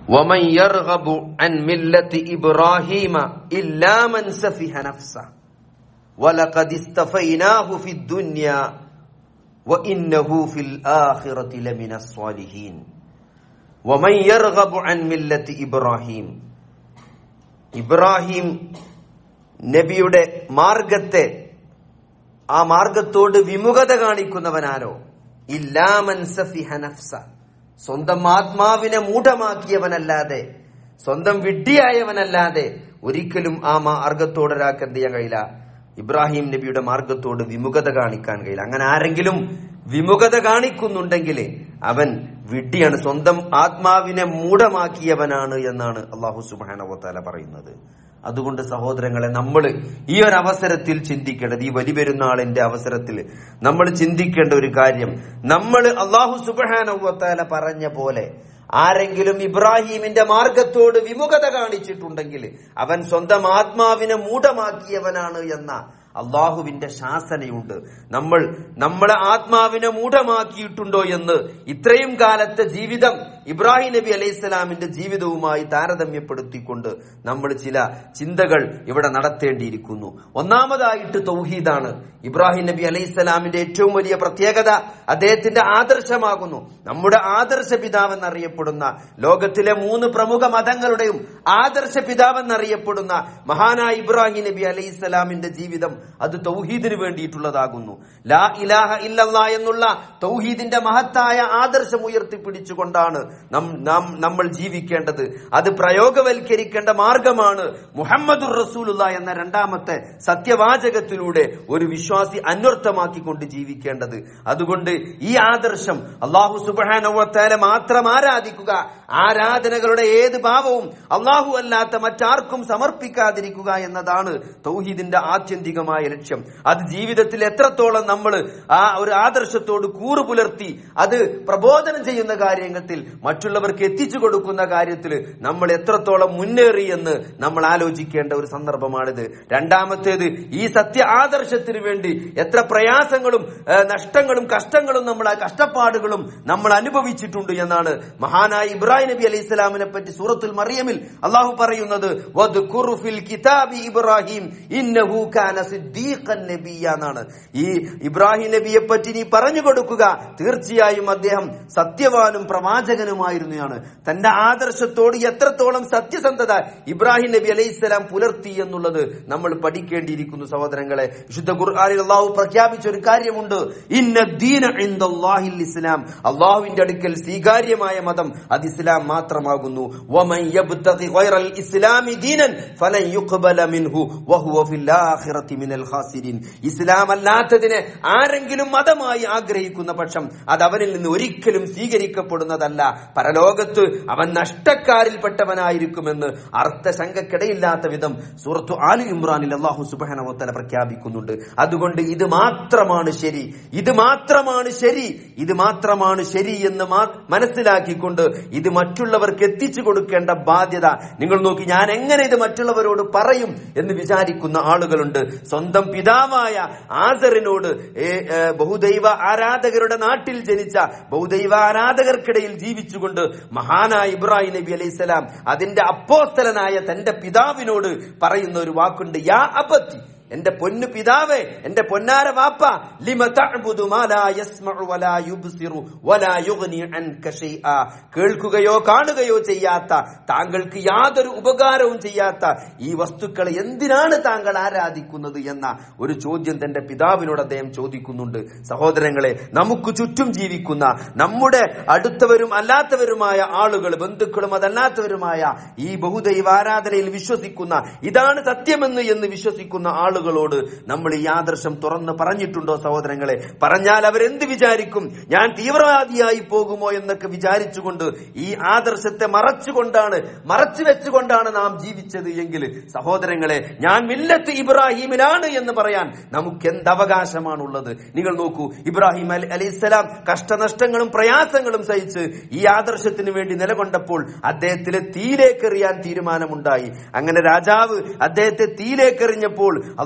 ومن يرغب عن ملة إبراهيم إلا من سفه نفسه ولقد استفيناه في الدنيا وإنه في الآخرة لمن الصالحين ومن يرغب عن ملة إبراهيم ഇബ്രാഹിം നബിയുടെ മാർഗത്തെ ആ മാർഗത്തോട് വിമുഖത കാണിക്കുന്നവനാരോ ഇല്ലാമൻ സഫിഹ നഫ്സ സ്വന്തം ആത്മാവിനെ മൂഢമാക്കിയവനല്ലാതെ സ്വന്തം വിഡ്ഢിയായവനല്ലാതെ ഒരിക്കലും ആ മാർഗത്തോട് ഒരാൾക്ക് എന്ത് ചെയ്യാൻ കഴിയില്ല ഇബ്രാഹിം നബിയുടെ മാർഗത്തോട് വിമുഖത കാണിക്കാൻ കഴിയില്ല അങ്ങനെ ആരെങ്കിലും വിമുഖത കാണിക്കുന്നുണ്ടെങ്കിൽ അവൻ വിഡ്ഢിയാണ് സ്വന്തം ആത്മാവിനെ മൂഢമാക്കിയവനാണ് എന്നാണ് അള്ളാഹു സുബാനവത്താല പറയുന്നത് അതുകൊണ്ട് സഹോദരങ്ങളെ നമ്മൾ ഈ ഒരു അവസരത്തിൽ ചിന്തിക്കേണ്ടത് ഈ വലി പെരുന്നാളിന്റെ അവസരത്തിൽ നമ്മൾ ചിന്തിക്കേണ്ട ഒരു കാര്യം നമ്മൾ അള്ളാഹു സുബാനവത്താല പറഞ്ഞ പോലെ ആരെങ്കിലും ഇബ്രാഹീമിന്റെ മാർഗത്തോട് വിമുഖത കാണിച്ചിട്ടുണ്ടെങ്കിൽ അവൻ സ്വന്തം ആത്മാവിനെ മൂഢമാക്കിയവനാണ് എന്ന അള്ളാഹുവിന്റെ ശാസനയുണ്ട് നമ്മൾ നമ്മളെ ആത്മാവിനെ മൂഢമാക്കിയിട്ടുണ്ടോ എന്ന് ഇത്രയും കാലത്തെ ജീവിതം ഇബ്രാഹിം നബി അലൈഹി സ്വലാമിന്റെ ജീവിതവുമായി താരതമ്യപ്പെടുത്തിക്കൊണ്ട് നമ്മൾ ചില ചിന്തകൾ ഇവിടെ നടത്തേണ്ടിയിരിക്കുന്നു ഒന്നാമതായിട്ട് തൗഹീദാണ് ഇബ്രാഹിം നബി അലൈഹി സ്വലാമിന്റെ ഏറ്റവും വലിയ പ്രത്യേകത അദ്ദേഹത്തിന്റെ ആദർശമാകുന്നു നമ്മുടെ ആദർശ പിതാവെന്നറിയപ്പെടുന്ന ലോകത്തിലെ മൂന്ന് പ്രമുഖ മതങ്ങളുടെയും ആദർശ പിതാവെന്നറിയപ്പെടുന്ന മഹാനായ ഇബ്രാഹിം നബി അലൈഹി സ്വലാമിന്റെ ജീവിതം അത് തൗഹീദിന് വേണ്ടിയിട്ടുള്ളതാകുന്നു ലാ ഇലാഹ ഇല്ലല്ലാ എന്നുള്ള തൗഹീദിന്റെ മഹത്തായ ആദർശം ഉയർത്തിപ്പിടിച്ചുകൊണ്ടാണ് നം- നാം നമ്മൾ ജീവിക്കേണ്ടത് അത് പ്രയോഗവൽക്കരിക്കേണ്ട മാർഗമാണ് മുഹമ്മദുർ റസൂലുള്ള എന്ന രണ്ടാമത്തെ സത്യവാചകത്തിലൂടെ ഒരു വിശ്വാസി അന്വർത്ഥമാക്കിക്കൊണ്ട് ജീവിക്കേണ്ടത് അതുകൊണ്ട് ഈ ആദർശം അള്ളാഹു സുബാനവത്താല മാത്രം ആരാധിക്കുക ആരാധനകളുടെ ഏത് ഭാവവും അള്ളാഹു അല്ലാത്ത മറ്റാർക്കും സമർപ്പിക്കാതിരിക്കുക എന്നതാണ് തൗഹീദിന്റെ ആത്യന്തികമായ ലക്ഷ്യം അത് ജീവിതത്തിൽ എത്രത്തോളം നമ്മൾ ആ ഒരു ആദർശത്തോട് കൂറു പുലർത്തി അത് പ്രബോധനം ചെയ്യുന്ന കാര്യത്തിൽ മറ്റുള്ളവർക്ക് എത്തിച്ചു കൊടുക്കുന്ന കാര്യത്തിൽ നമ്മൾ എത്രത്തോളം മുന്നേറി എന്ന് നമ്മൾ ആലോചിക്കേണ്ട ഒരു സന്ദർഭമാണിത് രണ്ടാമത്തേത് ഈ സത്യ ആദർശത്തിന് വേണ്ടി എത്ര പ്രയാസങ്ങളും ഏ, നഷ്ടങ്ങളും കഷ്ടങ്ങളും നമ്മൾ ആ കഷ്ടപ്പാടുകളും നമ്മൾ അനുഭവിച്ചിട്ടുണ്ട് എന്നാണ് മഹാനായ ഇബ്രാഹിം നബി അലൈഹി സ്വലാമിനെ പറ്റി സൂറത്തുൽ മറിയമിൽ അള്ളാഹു പറയുന്നത് "വദ്കുറു ഫിൽ കിതാബി ഇബ്രാഹിം ഇന്നഹു കാന സിദ്ദീഖൻ നബിയ്യ" എന്നാണ് ഈ ഇബ്രാഹിം നബിയെ പറ്റി നീ പറഞ്ഞു കൊടുക്കുക തീർച്ചയായും അദ്ദേഹം സത്യവാനും പ്രവാചകനുമായിരുന്നതാണ് തന്റെ ആദർശത്തോട് എത്രത്തോളം സത്യസന്ധത ഇബ്രാഹിം നബി അലൈഹി സ്വലാം പുലർത്തി എന്നുള്ളത് നമ്മൾ പഠിക്കേണ്ടിയിരിക്കുന്നു സഹോദരങ്ങളെ വിശുദ്ധ ഖുർആനിൽ അള്ളാഹു പ്രഖ്യാപിച്ച ഒരു കാര്യമുണ്ട് ഇന്ന ദീന ഇൻദല്ലാഹിൽ ഇസ്ലാം അള്ളാഹുവിന്റെ അടുക്കൽ സ്വീകാര്യമായ മതം അത് ഇസ്ലാം മാത്രമാകുന്നു വമൻ യബ്തഗി ഗൈറൽ ഇസ്ലാമി ദീനൻ ഫലൻ യുഖ്ബല മിൻഹു വഹുവ ഫിൽ ആഖിറതി മിനൽ ഖാസിരിൻ ഇസ്ലാം അല്ലാത്തതിനെ ആരെങ്കിലും മതമായി ആഗ്രഹിക്കുന്ന പക്ഷം അത് അവനിൽ നിന്ന് ഒരിക്കലും സ്വീകരിക്കപ്പെടുന്നതല്ല പരലോകത്ത് അവൻ നഷ്ടക്കാരിൽപ്പെട്ടവനായിരിക്കുമെന്ന് അർത്ഥശങ്കക്കിടയില്ലാത്ത വിധം സൂറത്തു ആലി ഇമ്രാനിൽ അള്ളാഹു സുബാനവത്തല പ്രഖ്യാപിക്കുന്നുണ്ട് അതുകൊണ്ട് ഇത് മാത്രമാണ് ശരി ഇത് മാത്രമാണ് ശരി ഇത് മാത്രമാണ് ശരി എന്ന് മാ- മനസ്സിലാക്കിക്കൊണ്ട് ഇത് മറ്റുള്ളവർക്ക് എത്തിച്ചു കൊടുക്കേണ്ട ബാധ്യത നിങ്ങൾ നോക്കി ഞാൻ എങ്ങനെ ഇത് മറ്റുള്ളവരോട് പറയും എന്ന് വിചാരിക്കുന്ന ആളുകളുണ്ട് സ്വന്തം പിതാവായ ആസറിനോട് ഏ, ഏ, ബഹുദൈവ ആരാധകരുടെ നാട്ടിൽ ജനിച്ച ബഹുദൈവ ആരാധകർക്കിടയിൽ ജീവിച്ചുകൊണ്ട് മഹാനായ ഇബ്രാഹിം നബി അലൈഹി സ്വലാം അതിന്റെ അപ്പോസ്തലനായ തന്റെ പിതാവിനോട് പറയുന്ന ഒരു വാക്കുണ്ട് യാ അബത്തി എന്റെ പൊന്നു പിതാവേ എന്റെ പൊന്നാര വാപ്പ ലിമ തഅബുദു മാ ലാ യസ്മഉ വലാ യുബ്സിറു വലാ യുഗ്നി അൻക ഷൈആ കേൾക്കുകയോ കാണുകയോ ചെയ്യാത്ത താങ്കൾക്ക് യാതൊരു ഉപകാരവും ചെയ്യാത്ത ഈ വസ്തുക്കളെ എന്തിനാണ് താങ്കൾ ആരാധിക്കുന്നത് എന്ന ഒരു ചോദ്യം തന്റെ പിതാവിനോട് അദ്ദേഹം ചോദിക്കുന്നുണ്ട് സഹോദരങ്ങളെ നമുക്ക് ചുറ്റും ജീവിക്കുന്ന നമ്മുടെ അടുത്തവരും അല്ലാത്തവരുമായ ആളുകൾ ബന്ധുക്കളും അതല്ലാത്തവരുമായ ഈ ബഹുദൈവ ആരാധനയിൽ വിശ്വസിക്കുന്ന ഇതാണ് സത്യമെന്ന് എന്ന് വിശ്വസിക്കുന്ന ആളുകളോട് നമ്മൾ ഈ ആദർശം തുറന്ന് പറഞ്ഞിട്ടുണ്ടോ സഹോദരങ്ങളെ പറഞ്ഞാൽ അവരെന്ത് വിചാരിക്കും ഞാൻ തീവ്രവാദിയായി പോകുമോ എന്നൊക്കെ വിചാരിച്ചുകൊണ്ട് ഈ ആദർശത്തെ മറച്ചുകൊണ്ടാണ് മറച്ചു വെച്ചുകൊണ്ടാണ് നാം ജീവിച്ചത് എങ്കിൽ സഹോദരങ്ങളെ ഞാൻ മില്ലത്ത് ഇബ്രാഹിമിലാണ് എന്ന് പറയാൻ നമുക്ക് എന്ത് അവകാശമാണുള്ളത് നിങ്ങൾ നോക്കൂ ഇബ്രാഹിം അലി അലൈഹിസ്സലാം കഷ്ടനഷ്ടങ്ങളും പ്രയാസങ്ങളും സഹിച്ച് ഈ ആദർശത്തിന് വേണ്ടി നിലകൊണ്ടപ്പോൾ അദ്ദേഹത്തിലെ തീയിലേക്കെറിയാൻ തീരുമാനമുണ്ടായി അങ്ങനെ രാജാവ് അദ്ദേഹത്തെ തീയിലേക്കെറിഞ്ഞപ്പോൾ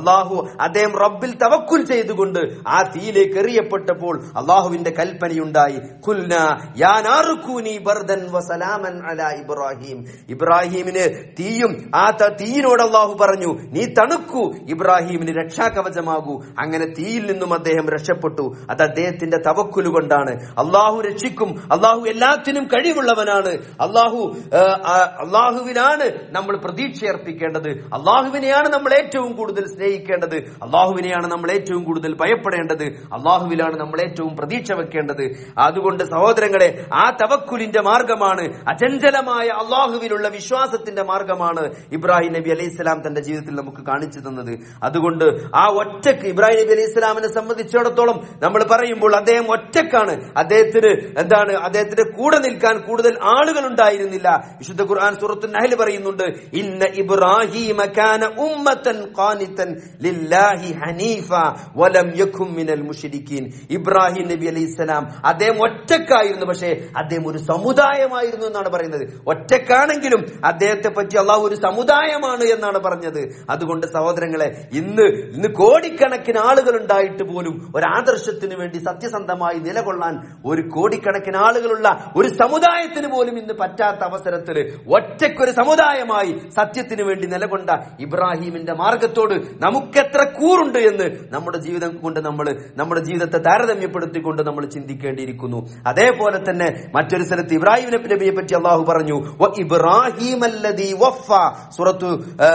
അള്ളാഹു അദ്ദേഹം റബ്ബിൽ തവക്കുൽ ചെയ്തുകൊണ്ട് ആ തീയിലേക്ക് എറിയപ്പെട്ടപ്പോൾ അള്ളാഹുവിന്റെ കൽപ്പനയുണ്ടായി ഖുൽന യാ നാറുകൂനി ബർദൻ വസലാമൻ അലാ ഇബ്രാഹിം ഇബ്രാഹിമിന് തീയും ആ ത- തീയിനോട് അള്ളാഹു പറഞ്ഞു നീ തണുക്കൂ ഇബ്രാഹിമിന് രക്ഷാകവചമാകൂ അങ്ങനെ തീയിൽ നിന്നും അദ്ദേഹം രക്ഷപ്പെട്ടു അത് അദ്ദേഹത്തിന്റെ തവക്കുല് കൊണ്ടാണ് അള്ളാഹു രക്ഷിക്കും അള്ളാഹു എല്ലാത്തിനും കഴിവുള്ളവനാണ് അള്ളാഹു ആ, ആ, അള്ളാഹുവിനാണ് നമ്മൾ പ്രതീക്ഷ അർപ്പിക്കേണ്ടത് അള്ളാഹുവിനെയാണ് നമ്മൾ ഏറ്റവും കൂടുതൽ സ്നേഹിക്കേണ്ടത് അള്ളാഹുവിനെയാണ് നമ്മൾ ഏറ്റവും കൂടുതൽ ഭയപ്പെടേണ്ടത് അള്ളാഹുവിലാണ് നമ്മൾ ഏറ്റവും പ്രതീക്ഷ വെക്കേണ്ടത് അതുകൊണ്ട് സഹോദരങ്ങളെ ആ തവക്കുലിന്റെ മാർഗമാണ് അചഞ്ചലമായ അള്ളാഹുവിലുള്ള വിശ്വാസത്തിന്റെ മാർഗമാണ് ഇബ്രാഹിം നബി അലൈഹി സ്വലാം തന്റെ ജീവിതത്തിൽ നമുക്ക് കാണിച്ചു തന്നത് അതുകൊണ്ട് ആ ഒറ്റക്ക് ഇബ്രാഹിം നബി അലൈഹി സ്വലാമിനെ സംബന്ധിച്ചിടത്തോളം നമ്മൾ പറയുമ്പോൾ അദ്ദേഹം ഒറ്റക്കാണ് അദ്ദേഹത്തിന് എന്താണ് അദ്ദേഹത്തിന്റെ കൂടെ നിൽക്കാൻ കൂടുതൽ ആളുകൾ ഉണ്ടായിരുന്നില്ല വിശുദ്ധ ഖുർആൻ സൂറത്തു നഹൽ പറയുന്നുണ്ട് ഇന്ന ഇബ്രാഹിമ കാന ഉമ്മത്തൻ ഖാനിതൻ ലില്ലാഹി ഹനീഫ വലം യകും മിനൽ മുശ്രിക്കീൻ ഇബ്രാഹിം നബി അലൈഹി സ്വലാം അദ്ദേഹം ഒറ്റക്കായിരുന്നു പക്ഷേ അദ്ദേഹം ഒരു സമുദായമായിരുന്നു എന്നാണ് പറയുന്നത് ഒറ്റക്കാണെങ്കിലും അദ്ദേഹത്തെ പറ്റി അള്ളാഹു ഒരു സമുദായമാണ് എന്നാണ് പറഞ്ഞത് അതുകൊണ്ട് സഹോദരങ്ങളെ ഇന്ന് ഇന്ന് കോടിക്കണക്കിന് ആളുകൾ ഉണ്ടായിട്ട് പോലും ഒരു ആദർശത്തിന് വേണ്ടി സത്യസന്ധമായി നിലകൊള്ളാൻ ഒരു കോടിക്കണക്കിന് ആളുകളുള്ള ഒരു സമുദായത്തിന് പോലും ഇന്ന് പറ്റാത്ത അവസരത്തിൽ ഒറ്റയ്ക്കൊരു സമുദായമായി സത്യത്തിന് വേണ്ടി നിലകൊണ്ട ഇബ്രാഹിമിന്റെ മാർഗത്തോട് നമുക്കെത്ര കൂറുണ്ട് എന്ന് നമ്മുടെ ജീവിതം കൊണ്ട് നമ്മൾ നമ്മുടെ ജീവിതത്തെ താരതമ്യപ്പെടുത്തിക്കൊണ്ട് നമ്മൾ ചിന്തിക്കേണ്ടിയിരിക്കുന്നു അതേപോലെ തന്നെ മറ്റൊരു സ്ഥലത്ത് ഇബ്രാഹിം നബിയെ പറ്റി അള്ളാഹു പറഞ്ഞു "വ ഇബ്രാഹിം അല്ലദീ വഫ സൂറത്തു ആ,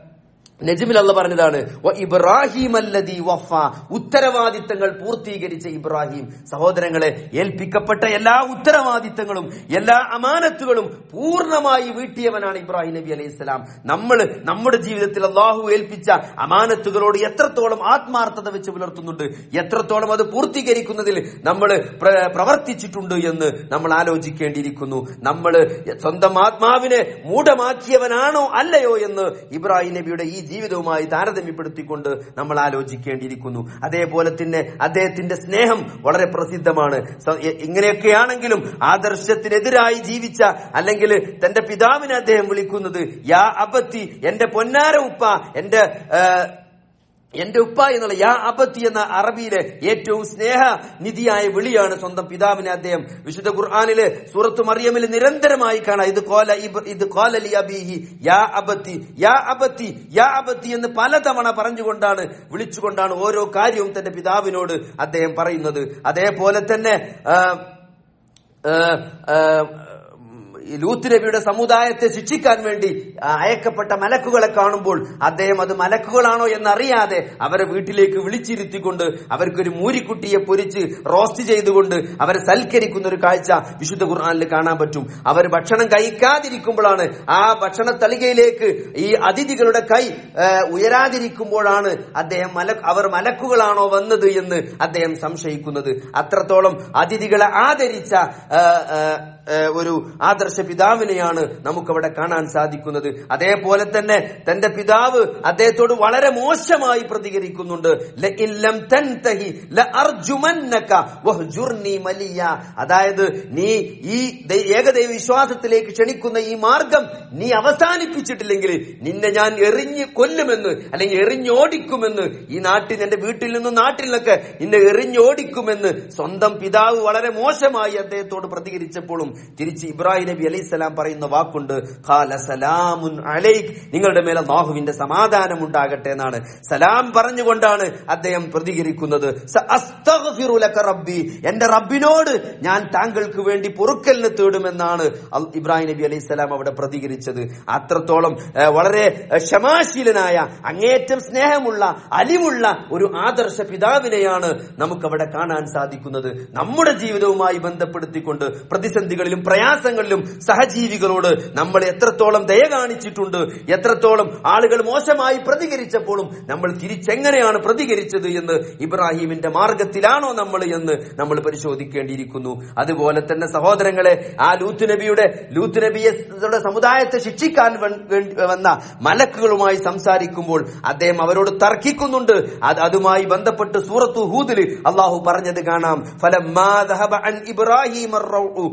നജിമിൽ അല്ല പറഞ്ഞതാണ് "വ ഇബ്രാഹിം അല്ലദീ വഫ ഉത്തരവാദിത്തങ്ങൾ പൂർത്തീകരിച്ച ഇബ്രാഹിം സഹോദരങ്ങളെ ഏൽപ്പിക്കപ്പെട്ട എല്ലാ ഉത്തരവാദിത്തങ്ങളും എല്ലാ അമാനത്തുകളും പൂർണ്ണമായി വീട്ടിയവനാണ് ഇബ്രാഹിം നബി അലൈഹി സ്വലാം നമ്മൾ നമ്മുടെ ജീവിതത്തിൽ അള്ളാഹു ഏൽപ്പിച്ച അമാനത്തുകളോട് എത്രത്തോളം ആത്മാർത്ഥത വെച്ച് പുലർത്തുന്നുണ്ട് എത്രത്തോളം അത് പൂർത്തീകരിക്കുന്നതിൽ നമ്മൾ പ്ര- പ്രവർത്തിച്ചിട്ടുണ്ട് എന്ന് നമ്മൾ ആലോചിക്കേണ്ടിയിരിക്കുന്നു നമ്മൾ സ്വന്തം ആത്മാവിനെ മൂഢമാക്കിയവനാണോ അല്ലയോ എന്ന് ഇബ്രാഹിം നബിയുടെ ഈ ജീവിതവുമായി താരതമ്യപ്പെടുത്തിക്കൊണ്ട് നമ്മൾ ആലോചിക്കേണ്ടിയിരിക്കുന്നു അതേപോലെ തന്നെ അദ്ദേഹത്തിന്റെ സ്നേഹം വളരെ പ്രസിദ്ധമാണ് സ- എ- ഇങ്ങനെയൊക്കെയാണെങ്കിലും ആദർശത്തിനെതിരായി ജീവിച്ച അല്ലെങ്കിൽ തന്റെ പിതാവിനെ അദ്ദേഹം വിളിക്കുന്നത് യാ അബത്തി എന്റെ പൊന്നാര ഉപ്പ എന്റെ ആ, എന്റെ ഉപ്പ എന്നുള്ള യാ അബത്തി എന്ന അറബിയിലെ ഏറ്റവും സ്നേഹ നിധിയായ വിളിയാണ് സ്വന്തം പിതാവിനെ അദ്ദേഹം വിശുദ്ധ ഖുർആാനില് സൂറത്ത് മറിയമിൽ നിരന്തരമായി കാണാം ഇത് കോല ഇബ്- ഇത് കോലലി അബീഹി യാ അബത്തി യാ അബത്തി യാ അബത്തി എന്ന് പലതവണ പറഞ്ഞുകൊണ്ടാണ് വിളിച്ചുകൊണ്ടാണ് ഓരോ കാര്യവും തന്റെ പിതാവിനോട് അദ്ദേഹം പറയുന്നത് അതേപോലെ തന്നെ ആ, ആ, ആ, ഈ ലൂത്ത് നബിയുടെ സമുദായത്തെ ശിക്ഷിക്കാൻ വേണ്ടി ആ, അയക്കപ്പെട്ട മലക്കുകളെ കാണുമ്പോൾ അദ്ദേഹം അത് മലക്കുകളാണോ എന്നറിയാതെ അവരെ വീട്ടിലേക്ക് വിളിച്ചിരുത്തിക്കൊണ്ട് അവർക്കൊരു മൂരിക്കുട്ടിയെ പൊരിച്ച് റോസ്റ്റ് ചെയ്തുകൊണ്ട് അവരെ സൽക്കരിക്കുന്ന ഒരു കാഴ്ച വിശുദ്ധ ഖുർആാനിൽ കാണാൻ പറ്റും അവർ ഭക്ഷണം കഴിക്കാതിരിക്കുമ്പോഴാണ് ആ ഭക്ഷണ തളികയിലേക്ക് ഈ അതിഥികളുടെ കൈ ആ, ഉയരാതിരിക്കുമ്പോഴാണ് അദ്ദേഹം മല അവർ മലക്കുകളാണോ വന്നത് എന്ന് അദ്ദേഹം സംശയിക്കുന്നത് അത്രത്തോളം അതിഥികളെ ആദരിച്ച ആ, ആ, ആ, ഒരു ആദർശ പിതാവിനെയാണ് നമുക്കവിടെ കാണാൻ സാധിക്കുന്നത് അതേപോലെ തന്നെ തന്റെ പിതാവ് അദ്ദേഹത്തോട് വളരെ മോശമായി പ്രതികരിക്കുന്നുണ്ട് "ലഇൻ ലം തൻതഹി ലഅർജുമന്നക വഹ്ജുർനി മലിയ." അതായത് നീ ഈ ദൈ- ഏകദൈവ വിശ്വാസത്തിലേക്ക് ക്ഷണിക്കുന്ന ഈ മാർഗം നീ അവസാനിപ്പിച്ചിട്ടില്ലെങ്കിൽ നിന്നെ ഞാൻ എറിഞ്ഞ് കൊല്ലുമെന്ന് അല്ലെങ്കിൽ എറിഞ്ഞോടിക്കുമെന്ന് ഈ നാട്ടിൽ എന്റെ വീട്ടിൽ നിന്നും നാട്ടിൽ നിന്നൊക്കെ നിന്നെ എറിഞ്ഞോടിക്കുമെന്ന് സ്വന്തം പിതാവ് വളരെ മോശമായി അദ്ദേഹത്തോട് പ്രതികരിച്ചപ്പോഴും തിരിച്ച് ഇബ്രാഹിം നബി അലൈഹി സ്വലാം പറയുന്ന വാക്കുണ്ട് "ഖാല സലാമുൻ അലൈക് നിങ്ങളുടെ മേലെ നാഹുവിന്റെ സമാധാനം ഉണ്ടാകട്ടെ എന്നാണ് സലാം പറഞ്ഞുകൊണ്ടാണ് അദ്ദേഹം പ്രതികരിക്കുന്നത് "സ അസ്തഗ്ഫിറു ലക റബ്ബി എന്റെ റബ്ബിനോട് ഞാൻ താങ്കൾക്ക് വേണ്ടി പൊറുക്കലിന് തേടുമെന്നാണ് അൽ- ഇബ്രാഹിം നബി അലൈഹി സ്വലാം അവിടെ പ്രതികരിച്ചത് അത്രത്തോളം ഏഹ്, വളരെ ഏഹ്, ക്ഷമാശീലനായ അങ്ങേയറ്റം സ്നേഹമുള്ള അലിമുള്ള ഒരു ആദർശ പിതാവിനെയാണ് നമുക്കവിടെ കാണാൻ സാധിക്കുന്നത് നമ്മുടെ ജീവിതവുമായി ബന്ധപ്പെടുത്തിക്കൊണ്ട് പ്രതിസന്ധികളിലും പ്രയാസങ്ങളിലും സഹജീവികളോട് നമ്മൾ എത്രത്തോളം ദയ കാണിച്ചിട്ടുണ്ട് എത്രത്തോളം ആളുകൾ മോശമായി പ്രതികരിച്ചപ്പോഴും നമ്മൾ തിരിച്ചെങ്ങനെയാണ് പ്രതികരിച്ചത് എന്ന് ഇബ്രാഹിമിന്റെ മാർഗത്തിലാണോ നമ്മൾ എന്ന് നമ്മൾ പരിശോധിക്കേണ്ടിയിരിക്കുന്നു അതുപോലെ തന്നെ സഹോദരങ്ങളെ ആ ലൂത്ത് നബിയുടെ ലൂത്ത് നബിയെ യുടെ സമുദായത്തെ ശിക്ഷിക്കാൻ വൻ- വേണ്ടി വന്ന മലക്കുകളുമായി സംസാരിക്കുമ്പോൾ അദ്ദേഹം അവരോട് തർക്കിക്കുന്നുണ്ട് അത് അതുമായി ബന്ധപ്പെട്ട് സൂറത്തു ഹൂദിൽ അള്ളാഹു പറഞ്ഞത് കാണാം ഫലമ്മാ ذهب عن إبراهيم الروع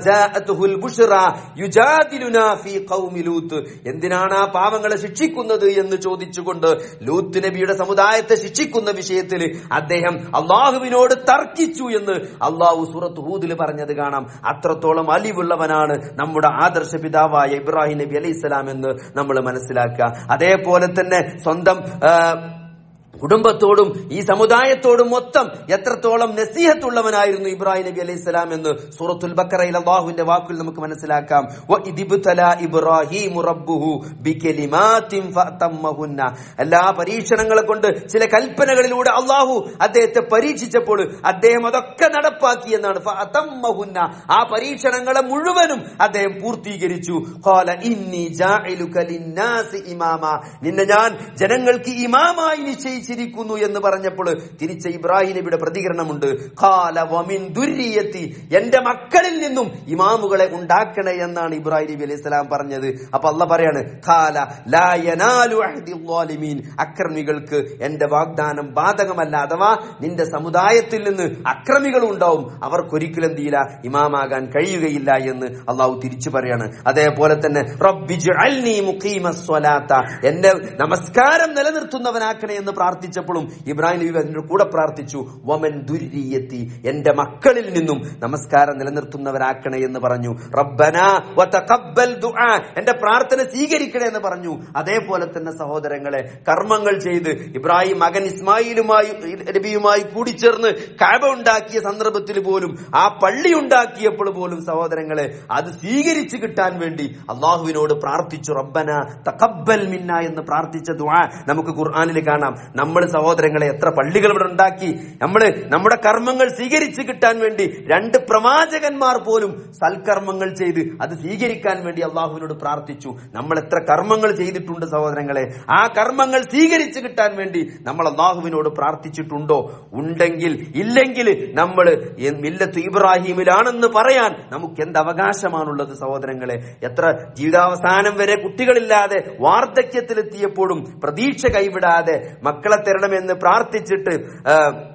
ജാഅത്തുഹുൽ ബുശ്റ യുജാദിലുനാ ഫീ ഖൗമി ലൂത്ത് എന്തിനാണ് ആ പാവങ്ങളെ ശിക്ഷിക്കുന്നത് എന്ന് ചോദിച്ചുകൊണ്ട് ലൂത്ത് നബിയുടെ സമുദായത്തെ ശിക്ഷിക്കുന്ന വിഷയത്തിൽ അദ്ദേഹം അള്ളാഹുവിനോട് തർക്കിച്ചു എന്ന് അള്ളാഹു സൂറത്ത് ഹൂദിൽ പറഞ്ഞത് കാണാം അത്രത്തോളം അലിവുള്ളവനാണ് നമ്മുടെ ആദർശ പിതാവായ ഇബ്രാഹിം നബി അലൈഹി സ്വലാം എന്ന് നമ്മൾ മനസ്സിലാക്കുക അതേപോലെ തന്നെ സ്വന്തം ആ, കുടുംബത്തോടും ഈ സമുദായത്തോടും മൊത്തം എത്രത്തോളം നസീഹത്തുള്ളവനായിരുന്നു ഇബ്രാഹിം നബി അലൈഹി സ്വലാം എന്ന് സൂറത്തുൽ ബക്കറയിൽ അള്ളാഹുവിന്റെ വാക്കുകൾ നമുക്ക് മനസ്സിലാക്കാം "വ ഇദിബ്തലാ ഇബ്രാഹീമു റബ്ബുഹു ബികലിമാത്തിൻ ഫഅതമ്മഹുന്ന." എല്ലാ പരീക്ഷണങ്ങളെ കൊണ്ട് ചില കൽപ്പനകളിലൂടെ അള്ളാഹു അദ്ദേഹത്തെ പരീക്ഷിച്ചപ്പോൾ അദ്ദേഹം അതൊക്കെ നടപ്പാക്കി എന്നാണ് ഫഅതമ്മഹുന്ന. ആ പരീക്ഷണങ്ങളെ മുഴുവനും അദ്ദേഹം പൂർത്തീകരിച്ചു ഖാല ഇന്നി ജാഇലുക ലിന്നാസി ഇമാമ നിന്നെ ഞാൻ ജനങ്ങൾക്ക് ഇമാമായി നിശ്ചയിച്ചിരിക്കുന്നു എന്ന് പറഞ്ഞപ്പോൾ തിരിച്ച ഇബ്രാഹിം നബിയുടെ പ്രതികരണമുണ്ട് ഖാല വമിൻ ദുര്യത്തി എന്റെ മക്കളിൽ നിന്നും ഇമാമുകളെ ഉണ്ടാക്കണേ എന്നാണ് ഇബ്രാഹിം നബി അലൈഹി സ്വലാം പറഞ്ഞത് അപ്പൊ അല്ല പറയാണ് ഖാല ലാ യനാലു അഹ്ദി ളാലിമീൻ അക്രമികൾക്ക് എന്റെ വാഗ്ദാനം ബാധകമല്ല അഥവാ നിന്റെ സമുദായത്തിൽ നിന്ന് അക്രമികൾ ഉണ്ടാവും അവർക്കൊരിക്കലും എന്തിയില്ല ഇമാമാകാൻ കഴിയുകയില്ല എന്ന് അള്ളാഹു തിരിച്ചു പറയാണ് അതേപോലെ തന്നെ റബ്ബിജ്അൽനി മുഖീമസ്വലാത്ത എന്റെ നമസ്കാരം നിലനിർത്തുന്നവനാക്കണേ എന്ന് പ്രാർത്ഥിച്ചപ്പോഴും ഇബ്രാഹിം നബി അതിന്റെ കൂടെ പ്രാർത്ഥിച്ചു വമൻ ദുര്യത്തി എന്റെ മക്കളിൽ നിന്നും നമസ്കാരം നിലനിർത്തുന്നവരാക്കണേ എന്ന് പറഞ്ഞു റബ്ബന വതഖബ്ബൽ ദുആ എന്റെ പ്രാർത്ഥന സ്വീകരിക്കണേ എന്ന് പറഞ്ഞു അതേപോലെ തന്നെ സഹോദരങ്ങളെ കർമ്മങ്ങൾ ചെയ്ത് ഇബ്രാഹിം മകൻ ഇസ്മായിലുമായി നബിയുമായി കൂടിച്ചേർന്ന് കാബ ഉണ്ടാക്കിയ സന്ദർഭത്തിൽ പോലും ആ പള്ളി ഉണ്ടാക്കിയപ്പോൾ പോലും സഹോദരങ്ങളെ അത് സ്വീകരിച്ചു കിട്ടാൻ വേണ്ടി അള്ളാഹുവിനോട് പ്രാർത്ഥിച്ചു റബ്ബന തഖബ്ബൽ മിന്ന എന്ന് പ്രാർത്ഥിച്ച ദുആ നമുക്ക് ഖുർആനിൽ കാണാം നമ്മൾ സഹോദരങ്ങളെ എത്ര പള്ളികൾ ഇവിടെ ഉണ്ടാക്കി നമ്മൾ നമ്മുടെ കർമ്മങ്ങൾ സ്വീകരിച്ചു കിട്ടാൻ വേണ്ടി രണ്ട് പ്രവാചകന്മാർ പോലും സൽക്കർമ്മങ്ങൾ ചെയ്ത് അത് സ്വീകരിക്കാൻ വേണ്ടി അള്ളാഹുവിനോട് പ്രാർത്ഥിച്ചു നമ്മൾ എത്ര കർമ്മങ്ങൾ ചെയ്തിട്ടുണ്ട് സഹോദരങ്ങളെ ആ കർമ്മങ്ങൾ സ്വീകരിച്ചു കിട്ടാൻ വേണ്ടി നമ്മൾ അള്ളാഹുവിനോട് പ്രാർത്ഥിച്ചിട്ടുണ്ടോ ഉണ്ടെങ്കിൽ ഇല്ലെങ്കിൽ നമ്മൾ മില്ലത്ത് ഇബ്രാഹിമിലാണെന്ന് പറയാൻ നമുക്ക് എന്ത് അവകാശമാണുള്ളത് സഹോദരങ്ങളെ എത്ര ജീവിതാവസാനം വരെ കുട്ടികളില്ലാതെ വാർദ്ധക്യത്തിലെത്തിയപ്പോഴും പ്രതീക്ഷ കൈവിടാതെ മക്കളെ തരണമെന്ന് പ്രാർത്ഥിച്ചിട്ട് ആ,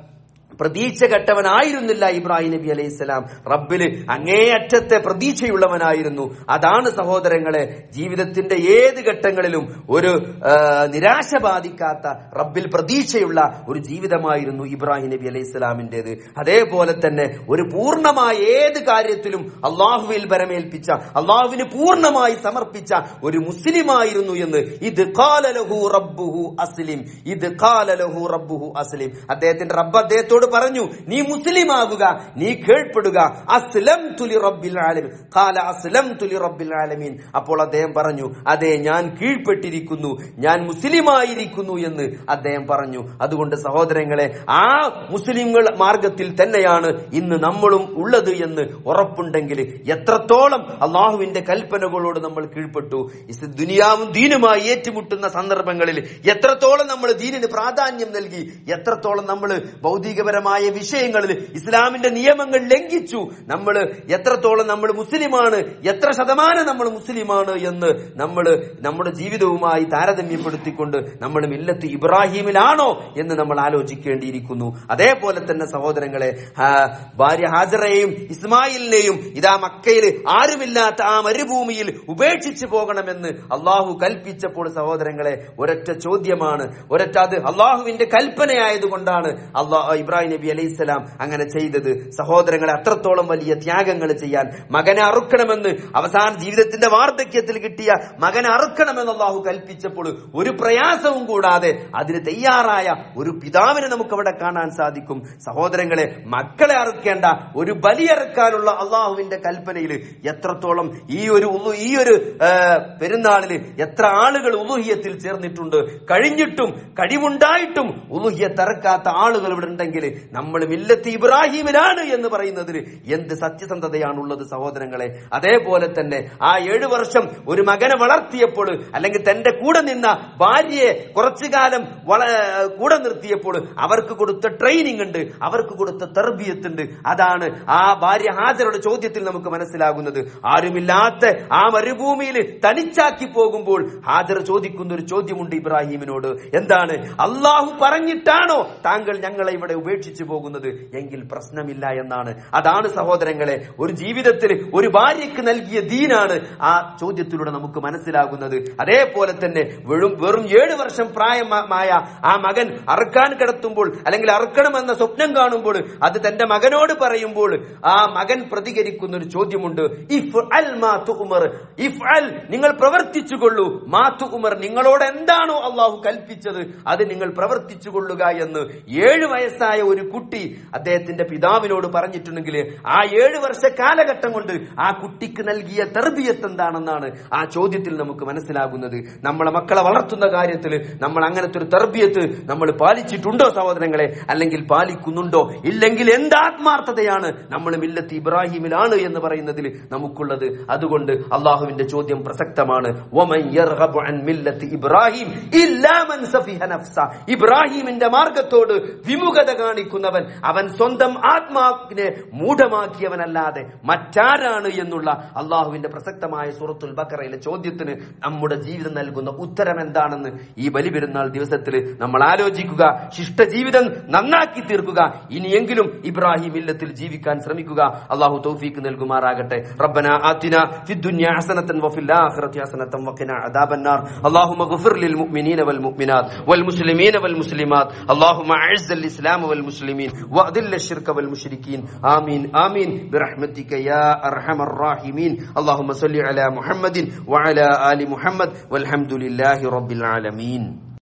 പ്രതീക്ഷ കെട്ടവനായിരുന്നില്ല ഇബ്രാഹിം നബി അലൈഹി സ്വലാം റബ്ബില് അങ്ങേയറ്റത്തെ പ്രതീക്ഷയുള്ളവനായിരുന്നു അതാണ് സഹോദരങ്ങളെ ജീവിതത്തിന്റെ ഏത് ഘട്ടങ്ങളിലും ഒരു ആ, നിരാശ ബാധിക്കാത്ത റബ്ബിൽ പ്രതീക്ഷയുള്ള ഒരു ജീവിതമായിരുന്നു ഇബ്രാഹിം നബി അലൈഹി സ്വലാമിന്റേത് അതേപോലെ തന്നെ ഒരു പൂർണ്ണമായ ഏത് കാര്യത്തിലും അള്ളാഹുവിൽ ബരമേൽപ്പിച്ച അള്ളാഹുവിന് പൂർണ്ണമായി സമർപ്പിച്ച ഒരു മുസ്ലിമായിരുന്നു എന്ന് ഇത് കാലലഹു റബ്ബുഹു അസ്ലിം ഇത് കാലലഹു റബ്ബുഹു അസ്ലിം അദ്ദേഹത്തിന്റെ റബ്ബ് അദ്ദേഹത്തോട് പറഞ്ഞു നീ മുസ്ലിം ആകുക നീ കേൾപ്പെടുക അസ്ലം തുലി റബ്ബിൽ ആലമീൻ ഖാല അസ്ലം തുലി റബ്ബിൽ ആലമീൻ അപ്പോൾ അദ്ദേഹം പറഞ്ഞു അതെ ഞാൻ കീഴ്പ്പെട്ടിരിക്കുന്നു ഞാൻ മുസ്ലിമായിരിക്കുന്നു എന്ന് അദ്ദേഹം പറഞ്ഞു അതുകൊണ്ട് സഹോദരങ്ങളെ ആ മുസ്ലിങ്ങൾ മാർഗത്തിൽ തന്നെയാണ് ഇന്ന് നമ്മളും ഉള്ളത് എന്ന് ഉറപ്പുണ്ടെങ്കിൽ എത്രത്തോളം അള്ളാഹുവിന്റെ കൽപ്പനകളോട് നമ്മൾ കീഴ്പ്പെട്ടു ഇസ് ദുനിയാവും ദീനുമായി ഏറ്റുമുട്ടുന്ന സന്ദർഭങ്ങളിൽ എത്രത്തോളം നമ്മൾ ദീനിന് പ്രാധാന്യം നൽകി എത്രത്തോളം നമ്മൾ ഭൗതികപരമായ വിഷയങ്ങളിൽ ഇസ്ലാമിന്റെ നിയമങ്ങൾ ലംഘിച്ചു നമ്മൾ എത്രത്തോളം നമ്മൾ മുസ്ലിമാണ് എത്ര ശതമാനം നമ്മൾ മുസ്ലിമാണ് എന്ന് നമ്മൾ നമ്മുടെ ജീവിതവുമായി താരതമ്യപ്പെടുത്തിക്കൊണ്ട് നമ്മൾ മില്ലത്ത് ഇബ്രാഹിമിലാണോ എന്ന് നമ്മൾ ആലോചിക്കേണ്ടിയിരിക്കുന്നു അതേപോലെ തന്നെ സഹോദരങ്ങളെ ആ, ഭാര്യ ഹാജറയെയും ഇസ്മായിലിനെയും ഇതാ മക്കയിൽ ആരുമില്ലാത്ത ആ മരുഭൂമിയിൽ ഉപേക്ഷിച്ചു പോകണമെന്ന് അള്ളാഹു കൽപ്പിച്ചപ്പോൾ സഹോദരങ്ങളെ ഒരൊറ്റ ചോദ്യമാണ് ഒരൊറ്റ അത് അള്ളാഹുവിന്റെ കൽപ്പനയായതുകൊണ്ടാണ് അള്ളാഹ് ഇബ്രാഹിം നബി അലൈഹിസ്സലാം അങ്ങനെ ചെയ്തത് സഹോദരങ്ങളെ അത്രത്തോളം വലിയ ത്യാഗങ്ങൾ ചെയ്യാൻ മകനെ അറുക്കണമെന്ന് അവസാന ജീവിതത്തിന്റെ വാർദ്ധക്യത്തിൽ കിട്ടിയ മകനെ അറുക്കണമെന്ന് അള്ളാഹു കൽപ്പിച്ചപ്പോൾ ഒരു പ്രയാസവും കൂടാതെ അതിന് തയ്യാറായ ഒരു പിതാവിനെ നമുക്ക് അവിടെ കാണാൻ സാധിക്കും സഹോദരങ്ങളെ മക്കളെ അറുക്കേണ്ട ഒരു ബലിയറുക്കാനുള്ള അള്ളാഹുവിന്റെ കൽപ്പനയിൽ എത്രത്തോളം ഈ ഒരു ഉളു- ഈ ഒരു ആ, പെരുന്നാളിൽ എത്ര ആളുകൾ ഉലുഹിയത്തിൽ ചേർന്നിട്ടുണ്ട് കഴിഞ്ഞിട്ടും കഴിവുണ്ടായിട്ടും ഉലുഹിയത്ത് ഇറക്കാത്ത ആളുകൾ ഇവിടെ ഉണ്ടെങ്കിൽ നമ്മൾ മില്ലത്ത് ഇബ്രാഹിമിലാണ് എന്ന് പറയുന്നതിൽ എന്ത് സത്യസന്ധതയാണുള്ളത് സഹോദരങ്ങളെ അതേപോലെ തന്നെ ആ ഏഴു വർഷം ഒരു മകനെ വളർത്തിയപ്പോൾ അല്ലെങ്കിൽ തന്റെ കൂടെ നിന്ന ഭാര്യയെ കുറച്ചു കാലം വള കൂടെ നിർത്തിയപ്പോൾ അവർക്ക് കൊടുത്ത ട്രെയിനിങ് ഉണ്ട് അവർക്ക് കൊടുത്ത തെർബിയത്ത് ഉണ്ട് അതാണ് ആ ഭാര്യ ഹാജരുടെ ചോദ്യത്തിൽ നമുക്ക് മനസ്സിലാകുന്നത് ആരുമില്ലാത്ത ആ മരുഭൂമിയിൽ തനിച്ചാക്കി പോകുമ്പോൾ ഹാജർ ചോദിക്കുന്ന ഒരു ചോദ്യമുണ്ട് ഇബ്രാഹിമിനോട് എന്താണ് അള്ളാഹു പറഞ്ഞിട്ടാണോ താങ്കൾ ഞങ്ങളെ ഇവിടെ ഉപേക്ഷിച്ചു ഉപേക്ഷിച്ചു പോകുന്നത് എങ്കിൽ പ്രശ്നമില്ല എന്നാണ് അതാണ് സഹോദരങ്ങളെ ഒരു ജീവിതത്തിൽ ഒരു ഭാര്യയ്ക്ക് നൽകിയ ദീനാണ് ആ ചോദ്യത്തിലൂടെ നമുക്ക് മനസ്സിലാകുന്നത് അതേപോലെ തന്നെ വെറും വെറും ഏഴ് വർഷം പ്രായമായ ആ മകൻ അറുക്കാൻ കിടത്തുമ്പോൾ അല്ലെങ്കിൽ അറുക്കണമെന്ന സ്വപ്നം കാണുമ്പോൾ അത് തന്റെ മകനോട് പറയുമ്പോൾ ആ മകൻ പ്രതികരിക്കുന്ന ഒരു ചോദ്യമുണ്ട് ഇഫ് അൽ മാതു ഉമർ ഇഫ് അൽ നിങ്ങൾ പ്രവർത്തിച്ചു കൊള്ളൂ മാതു ഉമർ നിങ്ങളോട് എന്താണോ അള്ളാഹു കൽപ്പിച്ചത് അത് നിങ്ങൾ പ്രവർത്തിച്ചു കൊള്ളുക എന്ന് ഏഴ് വയസ്സായ ഒരു കുട്ടി അദ്ദേഹത്തിന്റെ പിതാവിനോട് പറഞ്ഞിട്ടുണ്ടെങ്കിൽ ആ ഏഴ് വർഷ കാലഘട്ടം കൊണ്ട് ആ കുട്ടിക്ക് നൽകിയ തെർബിയത്ത് എന്താണെന്നാണ് ആ ചോദ്യത്തിൽ നമുക്ക് മനസ്സിലാകുന്നത് നമ്മളെ മക്കളെ വളർത്തുന്ന കാര്യത്തിൽ നമ്മൾ അങ്ങനത്തെ ഒരു തെർബിയത്ത് നമ്മൾ പാലിച്ചിട്ടുണ്ടോ സഹോദരങ്ങളെ അല്ലെങ്കിൽ പാലിക്കുന്നുണ്ടോ ഇല്ലെങ്കിൽ എന്ത് ആത്മാർത്ഥതയാണ് നമ്മൾ മില്ലത്ത് ഇബ്രാഹിമിലാണ് എന്ന് പറയുന്നതിൽ നമുക്കുള്ളത് അതുകൊണ്ട് അള്ളാഹുവിന്റെ ചോദ്യം പ്രസക്തമാണ് വമൻ യർഗബു അൻ മില്ലത്തി ഇബ്രാഹിം ഇല്ലാ മൻ സഫിഹ നഫ്സ. ഇബ്രാഹിമിന്റെ മാർഗത്തോട് വിമുഖത കാണിക്കുന്നവൻ അവൻ സ്വന്തം ആത്മാവിനെ മൂഢമാക്കിയവനല്ലാതെ മറ്റാരാണ് എന്നുള്ള അള്ളാഹുവിന്റെ പ്രസക്തമായ സൂറത്തുൽ ബക്കറയിലെ ചോദ്യത്തിന് നമ്മുടെ ജീവിതം നൽകുന്ന ഉത്തരം എന്താണെന്ന് ഈ ബലിപെരുന്നാൾ ദിവസത്തിൽ നമ്മൾ ആലോചിക്കുക ശിഷ്ടജീവിതം നന്നാക്കി തീർക്കുക ഇനിയെങ്കിലും ഇബ്രാഹിം ഇല്ലത്തിൽ ജീവിക്കാൻ ശ്രമിക്കുക അള്ളാഹു തൗഫീക്ക് നൽകുമാറാകട്ടെ റബ്ബന ആതിന ഫി الدنيا حسنة وفي الآخرة حسنة وقنا عذاب النار اللهم اغفر للمؤمنين والمؤمنات والمسلمين والمسلمات اللهم أعز الإسلام والمسلمين وأذل الشرك والمشركين آمين آمين برحمتك يا أرحم الراحمين اللهم صل على محمد وعلى آل محمد والحمد لله رب العالمين